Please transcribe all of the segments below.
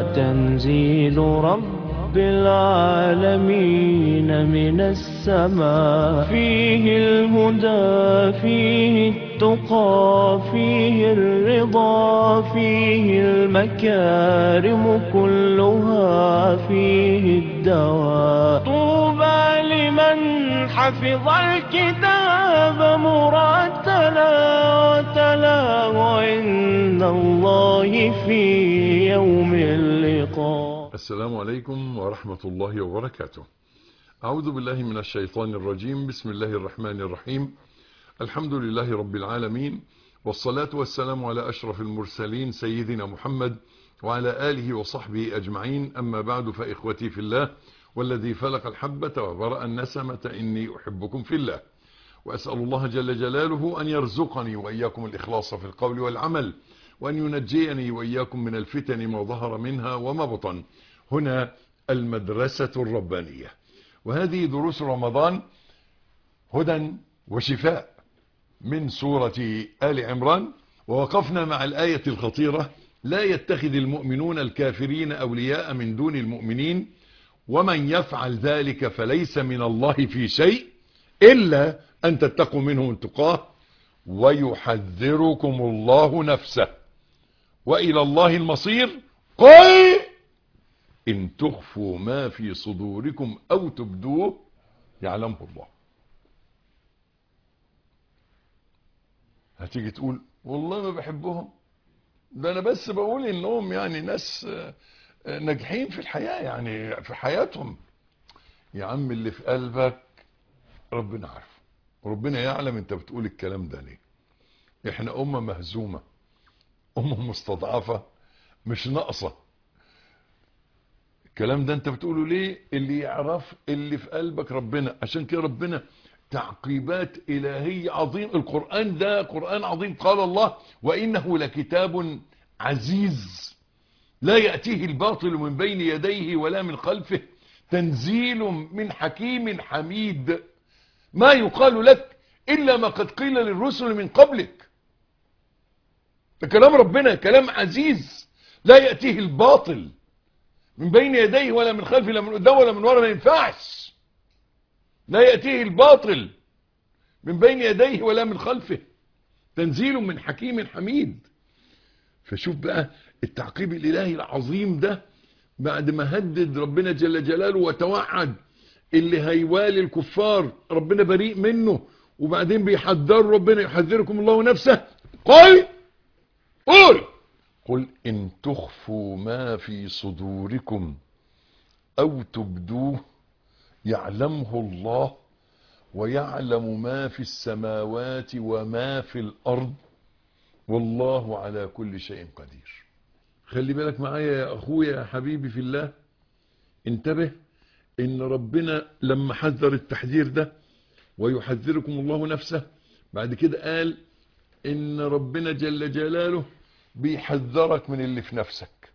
تنزيل رب العالمين من السماء فيه الهدى فيه التقى فيه الرضا فيه المكارم كلها فيه الدواء طوبى لمن حفظ الكتاب مرتلا وتلاه عند الله في يوم اللقاء السلام عليكم ورحمة الله وبركاته أعوذ بالله من الشيطان الرجيم بسم الله الرحمن الرحيم الحمد لله رب العالمين والصلاة والسلام على أشرف المرسلين سيدنا محمد وعلى آله وصحبه أجمعين أما بعد فإخوتي في الله والذي فلق الحبة وبرأ النسمة إني أحبكم في الله وأسأل الله جل جلاله أن يرزقني وإياكم الإخلاص في القول والعمل وأن ينجيني وإياكم من الفتن ما ظهر منها وما بطن هنا المدرسة الربانية وهذه دروس رمضان هدى وشفاء من سورة آل عمران ووقفنا مع الآية الخطيرة لا يتخذ المؤمنون الكافرين أولياء من دون المؤمنين ومن يفعل ذلك فليس من الله في شيء إلا أن تتقوا منهم تقاه ويحذركم الله نفسه وإلى الله المصير قل إن تخفوا ما في صدوركم أو تبدوه يعلمه الله هتيجي تقول والله ما بحبهم ده أنا بس بقول إنهم يعني ناس ناجحين في الحياة يعني في حياتهم يا عم اللي في قلبك ربنا عارفه ربنا يعلم انت بتقول الكلام ده ليه احنا أمة مهزومة أمة مستضعفة مش ناقصة الكلام ده انت بتقوله ليه اللي يعرف اللي في قلبك ربنا عشان كده ربنا تعقيبات إلهية عظيم القرآن ده قرآن عظيم قال الله وإنه لكتاب عزيز لا يأتيه الباطل من بين يديه ولا من خلفه تنزيل من حكيم حميد ما يقال لك إلا ما قد قيل للرسل من قبلك ده كلام ربنا كلام عزيز لا يأتيه الباطل من بين يديه ولا من خلفه لا من قدام ولا من ورا ما ينفعش لا يأتيه الباطل من بين يديه ولا من خلفه تنزيل من حكيم حميد فشوف بقى التعقيب الإلهي العظيم ده بعد ما هدد ربنا جل جلاله وتوعد اللي هيوالي الكفار ربنا بريء منه وبعدين بيحذر ربنا يحذركم الله نفسه قل قل قل إن تخفوا ما في صدوركم أو تبدوه يعلمه الله ويعلم ما في السماوات وما في الأرض والله على كل شيء قدير خلي بالك معايا يا أخويا يا حبيبي في الله انتبه إن ربنا لما حذر التحذير ده ويحذركم الله نفسه بعد كده قال إن ربنا جل جلاله بيحذرك من اللي في نفسك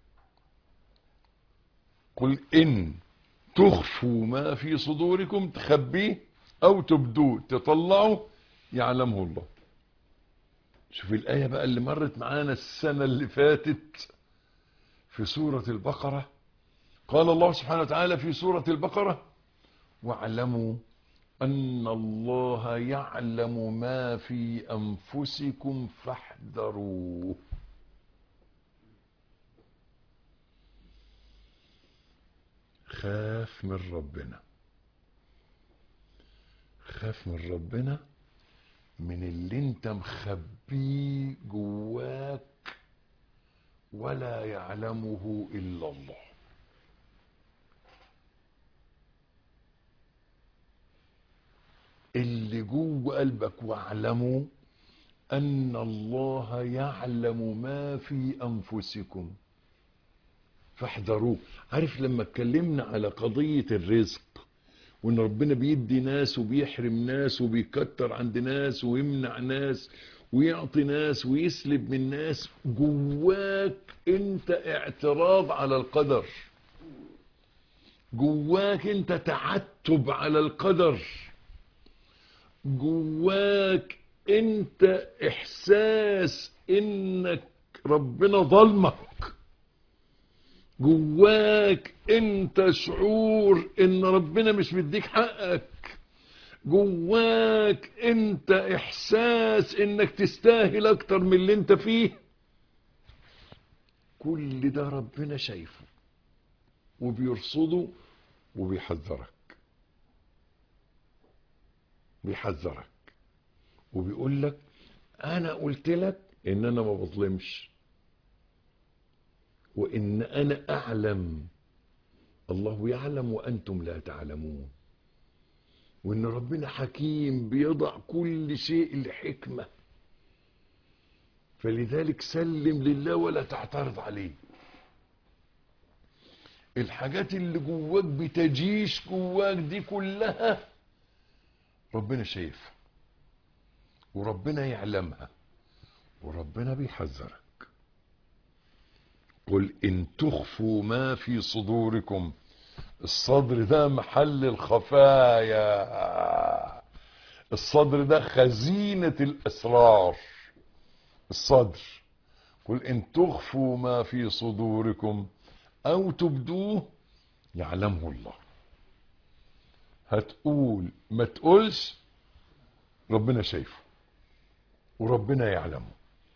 قل إن تخفوا ما في صدوركم تخبيه أو تبدوه تطلعوا يعلمه الله شوف الآية بقى اللي مرت معانا السنة اللي فاتت في سورة البقرة قال الله سبحانه وتعالى في سورة البقرة واعلموا أن الله يعلم ما في أنفسكم فاحذروه خاف من ربنا خاف من ربنا من اللي انت مخبيه جواك ولا يعلمه إلا الله اللي جوه قلبك واعلموا أن الله يعلم ما في أنفسكم فاحذروه عارف لما اتكلمنا على قضية الرزق وان ربنا بيدي ناس وبيحرم ناس وبيكتر عند ناس ويمنع ناس ويعطي ناس ويسلب من ناس جواك انت اعتراض على القدر جواك انت تعتب على القدر جواك انت احساس انك ربنا ظلمك جواك انت شعور ان ربنا مش مديك حقك جواك انت احساس انك تستاهل اكتر من اللي انت فيه كل ده ربنا شايفه وبيرصده وبيحذرك بيحذرك وبيقول لك انا قلت لك ان انا ما بظلمش وان انا اعلم الله يعلم وانتم لا تعلمون وان ربنا حكيم بيضع كل شيء لحكمه فلذلك سلم لله ولا تعترض عليه الحاجات اللي جواك بتجيش جواك دي كلها ربنا شايفها وربنا يعلمها وربنا بيحذرك قل ان تخفوا ما في صدوركم الصدر ده محل الخفايا الصدر ده خزينة الاسرار الصدر قل ان تخفوا ما في صدوركم او تبدوه يعلمه الله هتقول ما تقولش ربنا شايفه وربنا يعلمه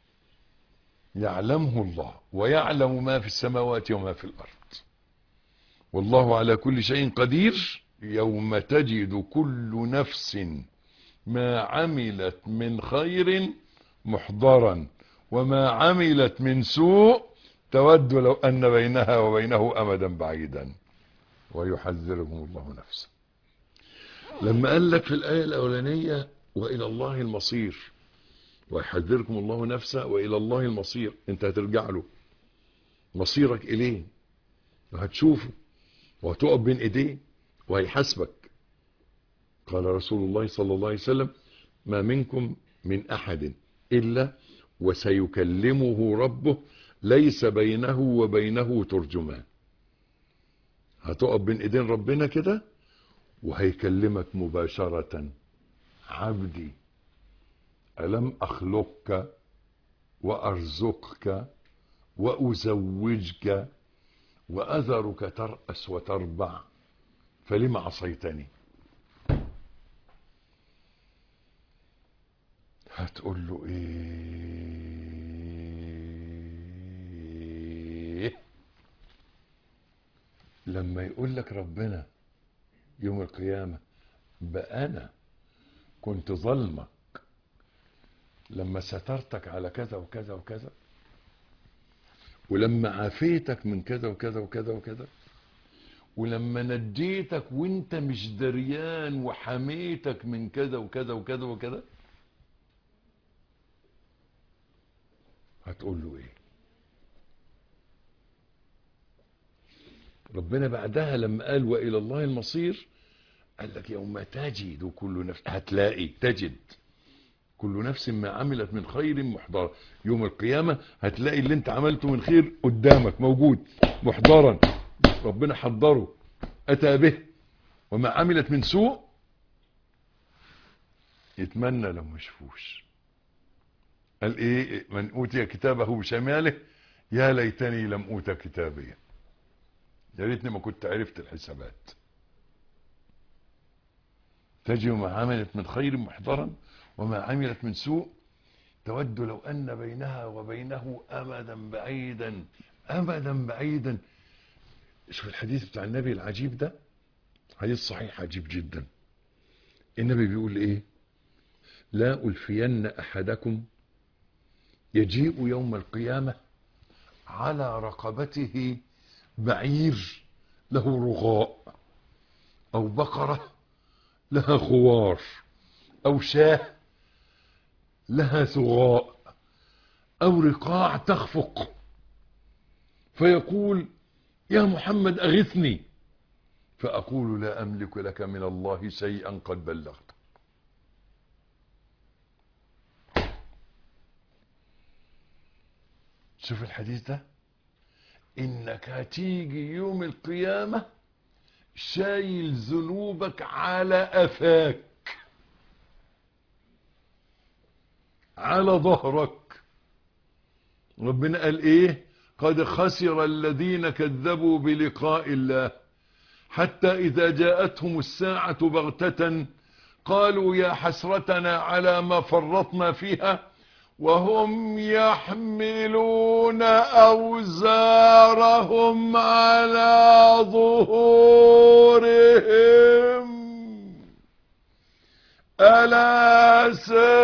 يعلمه الله ويعلم ما في السماوات وما في الارض والله على كل شيء قدير يوم تجد كل نفس ما عملت من خير محضرا وما عملت من سوء تود لو أن بينها وبينه أمدا بعيدا ويحذرهم الله نفسه لما قال لك في الآية الأولانية وإلى الله المصير ويحذركم الله نفسه وإلى الله المصير انت هترجع له مصيرك إليه وهتشوفه وهتقف بين إيديه وهيحاسبك قال رسول الله صلى الله عليه وسلم ما منكم من أحد إلا وسيكلمه ربه ليس بينه وبينه ترجمان هتقف بين ايدين ربنا كده وهيكلمك مباشرة عبدي ألم أخلقك وأرزقك وأزوجك وأذرك ترأس وتربع فلم عصيتني هتقول له ايه لما يقول لك ربنا يوم القيامة بقى انا كنت ظلمك لما سترتك على كذا وكذا وكذا ولما عافيتك من كذا وكذا وكذا وكذا ولما نجيتك وانت مش دريان وحميتك من كذا وكذا وكذا وكذا هتقول له ايه ربنا بعدها لما قال والى الله المصير قال لك يوم تجد كل نفس هتلاقي تجد كل نفس ما عملت من خير محضر يوم القيامة هتلاقي اللي انت عملته من خير قدامك موجود محضرا ربنا حضره اتى به وما عملت من سوء يتمنى لو ما شافوش قال ايه من اوتي كتابه بشماله يا ليتني لم اوت كتابيا يا ريتني ما كنت عرفت الحسابات تجد ما عملت من خير محضرا وما عملت من سوء تود لو ان بينها وبينه امدا بعيدا امدا بعيدا شوف الحديث بتاع النبي العجيب ده حديث صحيح عجيب جدا النبي بيقول ايه لا الفين احدكم يجيء يوم القيامة على رقبته بعير له رغاء أو بقرة لها خوار أو شاه لها ثغاء أو رقاع تخفق فيقول يا محمد أغثني فأقول لا أملك لك من الله شيئا قد بلغت شوف الحديث ده انك هتيجي يوم القيامة شايل ذنوبك على قفاك على ظهرك ربنا قال ايه قد خسر الذين كذبوا بلقاء الله حتى إذا جاءتهم الساعة بغتة قالوا يا حسرتنا على ما فرطنا فيها وهم يحملون أوزارهم على ظهورهم ألا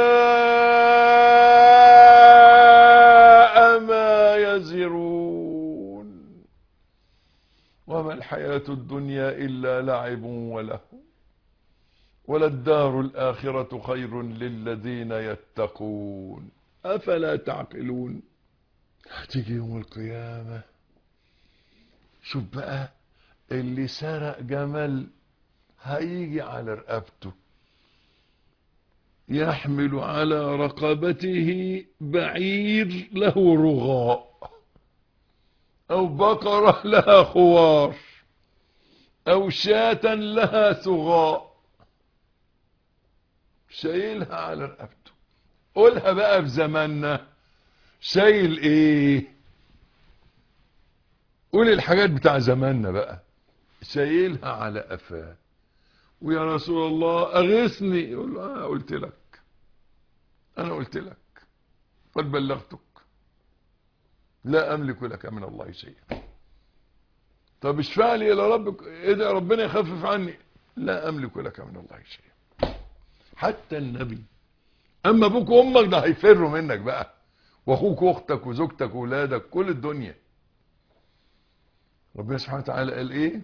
ساء ما يزرون وما الحياة الدنيا إلا لعب وله وللدار الآخرة خير للذين يتقون أفلا تعقلون هتيجي يوم القيامة شوف بقى اللي سرق جمل هيجي على رقبته يحمل على رقبته بعير له رغاء أو بقرة لها خوار أو شاة لها ثغاء شايلها على رقبته قولها بقى في زماننا شايل ايه قول الحاجات بتاع زماننا بقى شايلها على قفاه ويا رسول الله اغثني يقول له انا قلت لك انا قلت لك قد بلغتك لا املك لك من الله شيئا طب اشفع لي الى ربك ادعي ربنا يخفف عني لا املك لك من الله شيئا حتى النبي اما ابوك وامك ده هيفروا منك بقى واخوك واختك وزوجتك واولادك كل الدنيا ربنا سبحانه وتعالى قال ايه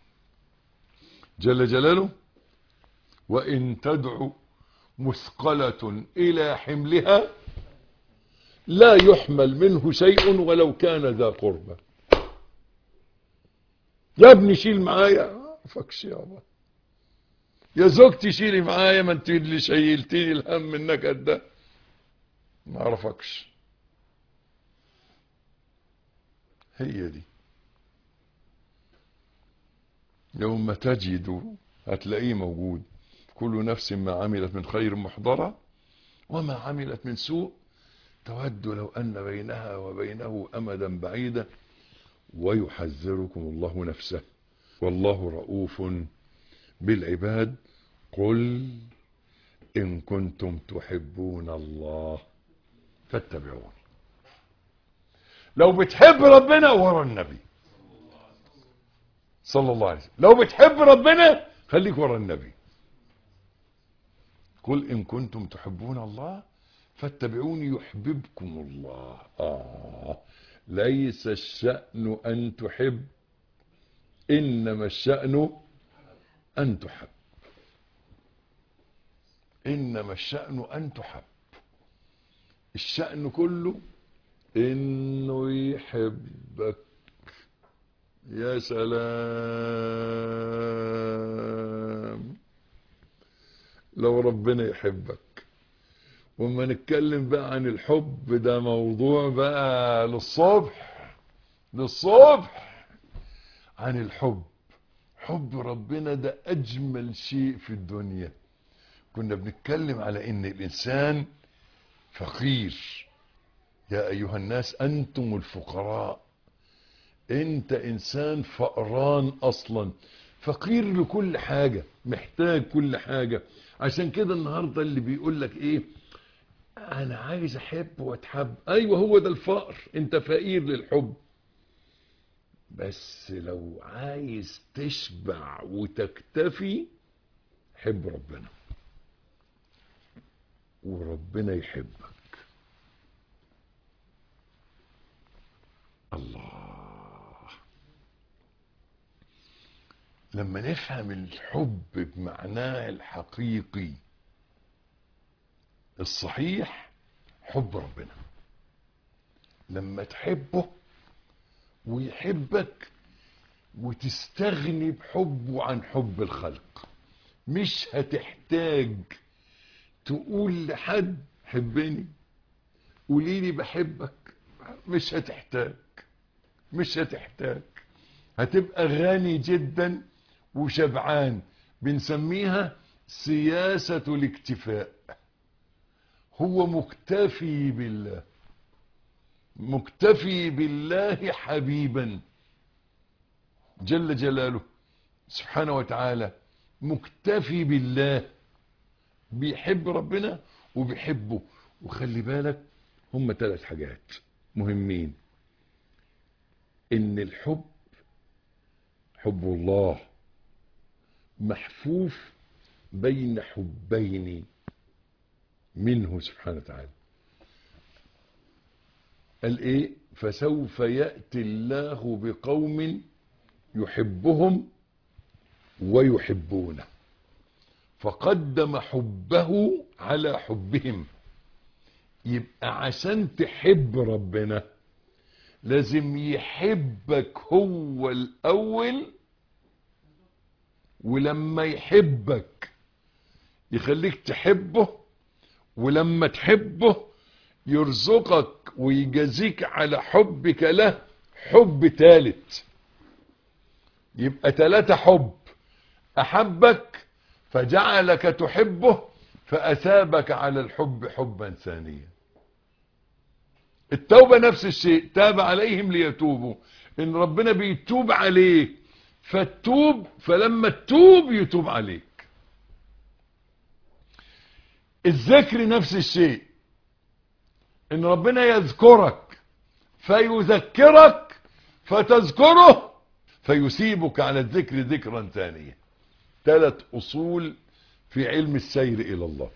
جل جلاله وان تدعو مثقلة الى حملها لا يحمل منه شيء ولو كان ذا قربى يا ابني شيل معايا فكش يابا يا زوجتي شيلي معايا ما انت اللي شيلتيني الهم النكد ده ما اعرفكش هي دي يوم تجد هتلاقيه موجود كل نفس ما عملت من خير محضرة وما عملت من سوء تود لو أن بينها وبينه أمدا بعيدا ويحذركم الله نفسه والله رؤوف بالعباد قل إن كنتم تحبون الله فاتبعون لو بتحب ربنا ورا النبي صلى الله عليه وسلم لو بتحب ربنا خليك ورا النبي قل إن كنتم تحبون الله فاتبعوني يحببكم الله آه ليس الشأن أن تحب إنما الشأن أن تحب إنما الشأن أن تحب الشأن كله إنه يحبك يا سلام لو ربنا يحبك وما نتكلم بقى عن الحب ده موضوع بقى للصبح للصبح عن الحب حب ربنا ده أجمل شيء في الدنيا كنا بنتكلم على إن الإنسان فقير يا أيها الناس أنتم الفقراء أنت إنسان فقران أصلا فقير لكل حاجة محتاج كل حاجة عشان كده النهاردة اللي بيقول لك إيه أنا عايز أحب وأتحب أيوة هو ده الفقر أنت فقير للحب بس لو عايز تشبع وتكتفي حب ربنا وربنا يحبك الله لما نفهم الحب بمعناه الحقيقي الصحيح حب ربنا لما تحبه ويحبك وتستغني بحبه عن حب الخلق مش هتحتاج تقول لحد حبني قولي لي بحبك مش هتحتاج مش هتحتاج هتبقى غني جدا وشبعان بنسميها سياسة الاكتفاء هو مكتفي بالله مكتفي بالله حبيبا جل جلاله سبحانه وتعالى مكتفي بالله بيحب ربنا وبيحبه وخلي بالك هم ثلاث حاجات مهمين ان الحب حب الله محفوف بين حبين منه سبحانه وتعالى قال ايه فسوف يأتي الله بقوم يحبهم ويحبونه فقدم حبه على حبهم يبقى عشان تحب ربنا لازم يحبك هو الأول ولما يحبك يخليك تحبه ولما تحبه يرزقك ويجازيك على حبك له حب ثالث يبقى ثلاثة حب أحبك فجعلك تحبه فأثابك على الحب حبا ثانيا التوبة نفس الشيء تاب عليهم ليتوبوا إن ربنا بيتوب عليك فتوب فلما تتوب يتوب عليك الذكر نفس الشيء ان ربنا يذكرك فيذكرك فتذكره فيسيبك على الذكر ذكرا ثانيا ثلاث اصول في علم السير الى الله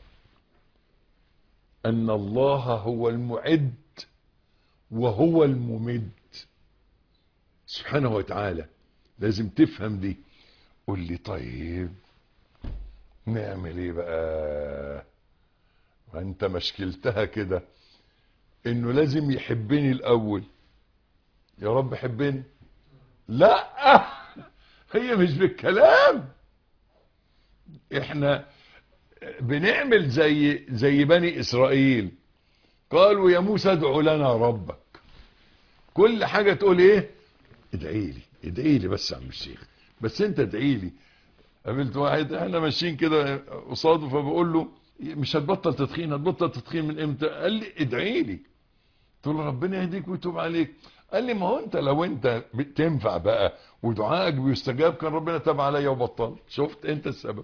ان الله هو المعد وهو الممد سبحانه وتعالى لازم تفهم دي قول لي طيب نعمل ايه بقى وانت مشكلتها كده انه لازم يحبني الاول يا رب حبني لا هي مش بالكلام احنا بنعمل زي زي بني اسرائيل قالوا يا موسى ادع لنا ربك كل حاجة تقول ايه ادعي لي ادعي لي بس يا عم الشيخ بس انت ادعي لي قابلت واحد احنا ماشيين كده قصاده فبقول له مش هتبطل تدخين هتبطل تدخين من امتى قال لي ادعي لي قلت له ربنا يهديك ويتوب عليك قال لي ما هو انت لو انت تنفع بقى ودعائك بيستجاب كان ربنا تاب عليا وبطل شفت انت السبب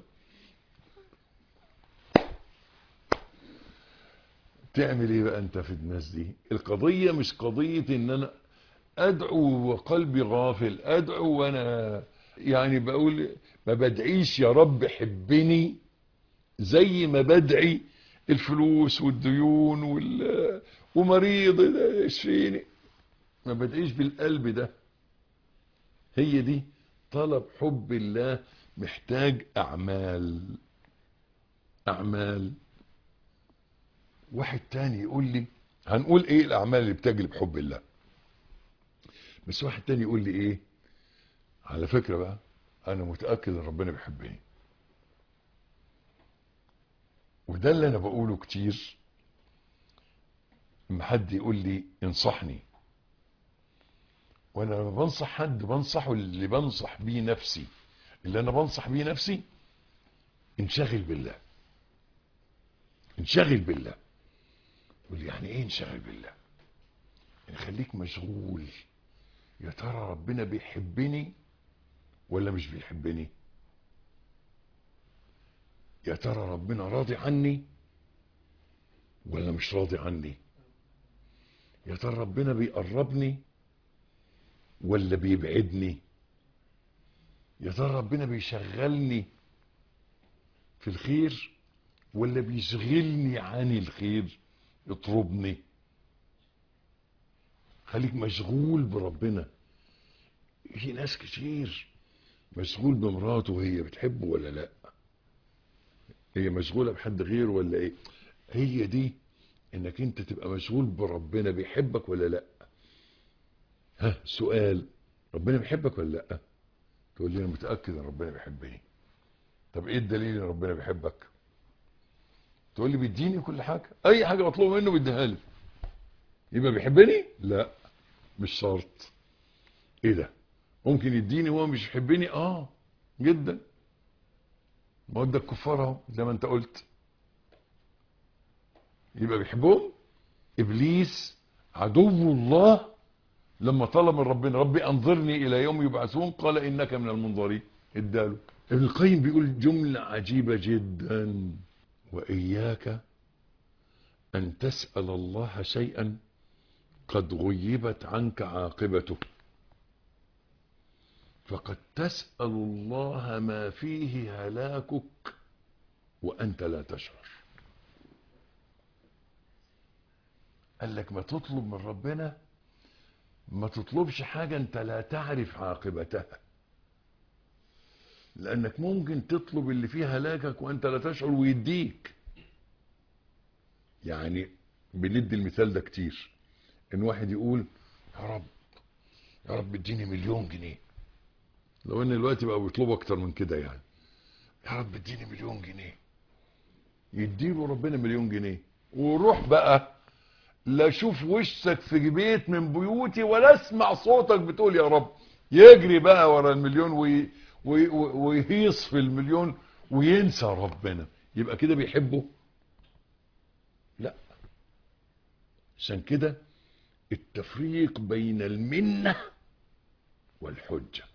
تعمل ايه بقى انت في الناس دي القضية مش قضية ان انا ادعو وقلبي غافل ادعو وانا يعني بقول ما بدعيش يا رب حبني زي ما بدعي الفلوس والديون وال ومريض اشفيني ما بدعيش بالقلب ده هي دي طلب حب الله محتاج اعمال اعمال واحد تاني يقول لي هنقول ايه الاعمال اللي بتجلب حب الله بس واحد تاني يقول لي ايه على فكرة بقى انا متأكد ان ربنا بيحبني وده اللي انا بقوله كتير لما حد يقول لي انصحني وانا لما بنصح حد بنصحه اللي بنصح بيه نفسي اللي انا بنصح بيه نفسي انشغل بالله انشغل بالله يقول لي يعني ايه انشغل بالله يعني خليك مشغول يا ترى ربنا بيحبني ولا مش بيحبني يا ترى ربنا راضي عني ولا مش راضي عني يا ترى ربنا بيقربني ولا بيبعدني يا ترى ربنا بيشغلني في الخير ولا بيشغلني عن الخير يطربني خليك مشغول بربنا في ناس كتير مشغول بمراته وهي بتحبه ولا لا هي مشغولة بحد غيره ولا ايه هي دي انك انت تبقى مشغول بربنا بيحبك ولا لا ها سؤال ربنا بيحبك ولا لا تقول لي انا متأكد ان ربنا بيحبني طب ايه الدليل ان ربنا بيحبك تقول لي بيديني كل حاجة اي حاجة مطلوبة منه بيديها لي يبقى بيحبني لا مش شرط ايه ده ممكن يديني وهو مش يحبني اه جدا ما هو ده الكفار اهو زي ما انت قلت يبقى بيحبهم ابليس عدو الله لما طلب من ربنا ربي انظرني الى يوم يبعثون قال انك من المنظرين اداله ابن القيم بيقول جملة عجيبة جدا واياك ان تسأل الله شيئا قد غيبت عنك عاقبته فقد تسأل الله ما فيه هلاكك وانت لا تشعر قال لك ما تطلب من ربنا ما تطلبش حاجة انت لا تعرف عاقبتها لانك ممكن تطلب اللي فيه هلاكك وانت لا تشعر ويديك يعني بندي المثال ده كتير ان واحد يقول يا رب يا رب اديني مليون جنيه لو ان دلوقتي بقى بيطلبوا اكتر من كده يعني يا رب اديني مليون جنيه يديله ربنا مليون جنيه وروح بقى لا اشوف وشك في بيت من بيوتي ولا اسمع صوتك بتقول يا رب يجري بقى ورا المليون وي وي ويهيص في المليون وينسى ربنا يبقى كده بيحبه لا عشان كده التفريق بين المنة والحجة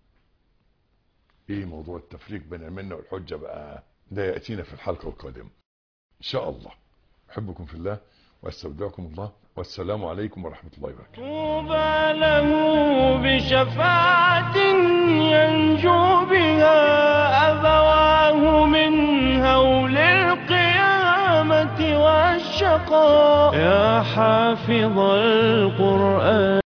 ايه موضوع التفريق بين المنة والحجة بقى ده يأتينا في الحلقة القادمة ان شاء الله احبكم في الله واستودعكم الله والسلام عليكم ورحمة الله وبركاته طوبى له بشفاعة ينجو بها أبواه من هول القيامة والشقاء يا حافظ القرآن